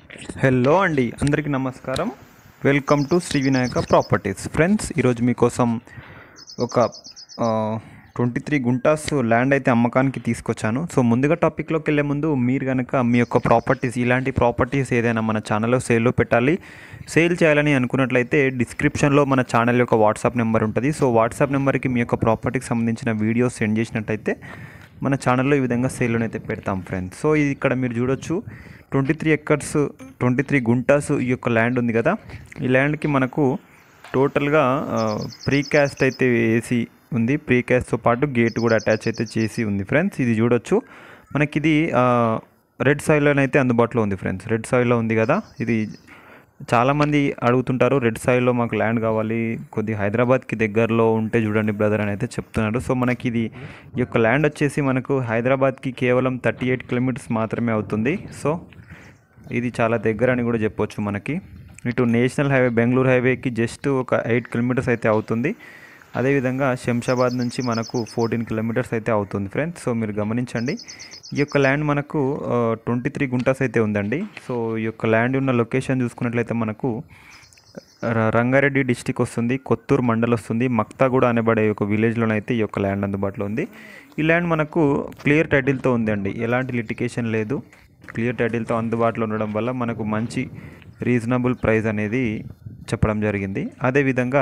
hello అండి అందరికీ నమస్కారం welcome to Sri Vinayaka properties friends ఈరోజు మీకోసం ఒక ట్వంటీ త్రీ గుంటాస్ ల్యాండ్ అయితే అమ్మకానికి తీసుకొచ్చాను సో ముందుగా టాపిక్లోకి వెళ్ళే ముందు మీరు కనుక మీ యొక్క ప్రాపర్టీస్ ఇలాంటి ప్రాపర్టీస్ ఏదైనా మన ఛానల్లో సేల్లో పెట్టాలి సేల్ చేయాలని అనుకున్నట్లయితే డిస్క్రిప్షన్లో మన ఛానల్ యొక్క వాట్సాప్ నెంబర్ ఉంటుంది సో వాట్సాప్ నెంబర్కి మీ యొక్క ప్రాపర్టీకి సంబంధించిన వీడియోస్ సెండ్ చేసినట్టయితే మన ఛానల్లో ఈ విధంగా సేల్లోనే అయితే పెడతాం ఫ్రెండ్స్ సో ఇది ఇక్కడ మీరు చూడొచ్చు twenty three acres twenty three guntas ఈ యొక్క ల్యాండ్ ఉంది కదా ఈ ల్యాండ్కి మనకు టోటల్గా ప్రీ క్యాస్ట్ అయితే వేసి ఉంది ప్రీ క్యాస్ట్తో పాటు గేట్ కూడా అటాచ్ అయితే చేసి ఉంది ఫ్రెండ్స్ ఇది చూడొచ్చు మనకి ఇది రెడ్ సాయిల్లోనైతే అందుబాటులో ఉంది ఫ్రెండ్స్ రెడ్ సాయిల్లో ఉంది కదా ఇది చాలామంది అడుగుతుంటారు రెడ్ సాయిల్లో మాకు ల్యాండ్ కావాలి కొద్ది హైదరాబాద్కి దగ్గరలో ఉంటే చూడండి బ్రదర్ అని అయితే చెప్తున్నారు సో మనకి ఇది ఈ యొక్క ల్యాండ్ వచ్చేసి మనకు హైదరాబాద్కి కేవలం థర్టీ ఎయిట్ కిలోమీటర్స్ మాత్రమే అవుతుంది సో ఇది చాలా దగ్గర అని కూడా చెప్పొచ్చు మనకి ఇటు నేషనల్ హైవే బెంగళూరు హైవేకి జస్ట్ ఒక ఎయిట్ కిలోమీటర్స్ అయితే అవుతుంది అదేవిధంగా శంషాబాద్ నుంచి మనకు ఫోర్టీన్ కిలోమీటర్స్ అయితే అవుతుంది ఫ్రెండ్స్ సో మీరు గమనించండి ఈ యొక్క ల్యాండ్ మనకు ట్వంటీ త్రీ గుంటాస్ అయితే ఉందండి సో ఈ యొక్క ల్యాండ్ ఉన్న లొకేషన్ చూసుకున్నట్లయితే మనకు ర- రంగారెడ్డి డిస్టిక్ వస్తుంది కొత్తూరు మండల్ వస్తుంది మక్తాగూడ అనబడే ఒక విలేజ్లోనైతే ఈ యొక్క ల్యాండ్ అందుబాటులో ఉంది ఈ ల్యాండ్ మనకు క్లియర్ టైటిల్తో ఉందండి ఎలాంటి లిటికేషన్ లేదు క్లియర్ టైటిల్తో అందుబాటులో ఉండడం వల్ల మనకు మంచి రీజనబుల్ ప్రైస్ అనేది చెప్పడం జరిగింది అదేవిధంగా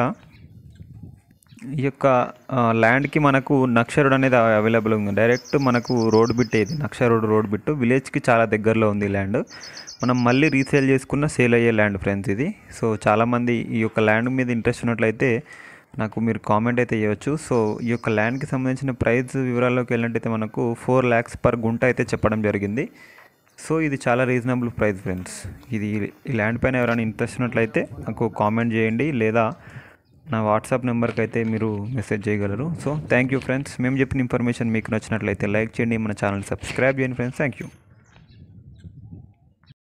ఈ యొక్క ఆ, ల్యాండ్కి మనకు నక్ష రోడ్ అనేది అవైలబుల్ ఉంది డైరెక్ట్ మనకు రోడ్ బిట్ ఇది నక్ష రోడ్ రోడ్ బిట్ విలేజ్కి చాలా దగ్గరలో ఉంది ఈ ల్యాండ్ మనం మళ్ళీ రీసేల్ చేసుకున్న సేల్ అయ్యే ల్యాండ్ ఫ్రెండ్స్ ఇది సో చాలామంది ఈ యొక్క ల్యాండ్ మీద ఇంట్రెస్ట్ ఉన్నట్లయితే నాకు మీరు కామెంట్ అయితే చేయవచ్చు సో ఈ యొక్క ల్యాండ్కి సంబంధించిన ప్రైస్ వివరాల్లోకి వెళ్ళినట్టయితే మనకు ఫోర్ ల్యాక్స్ పర్ గుంట అయితే చెప్పడం జరిగింది సో ఇది చాలా రీజనబుల్ ప్రైస్ ఫ్రెండ్స్ ఇది ఈ ల్యాండ్ పైన ఎవరైనా ఇంట్రెస్ట్ ఉన్నట్లయితే నాకు కామెంట్ చేయండి లేదా నా వాట్సాప్ నెంబర్కి అయితే మీరు మెసేజ్ చేయగలరు సో థ్యాంక్ యూ ఫ్రెండ్స్ మేము చెప్పిన ఇన్ఫర్మేషన్ మీకు నచ్చినట్లయితే లైక్ చేయండి మన ఛానల్ సబ్స్క్రైబ్ చేయండి ఫ్రెండ్స్ థ్యాంక్ యూ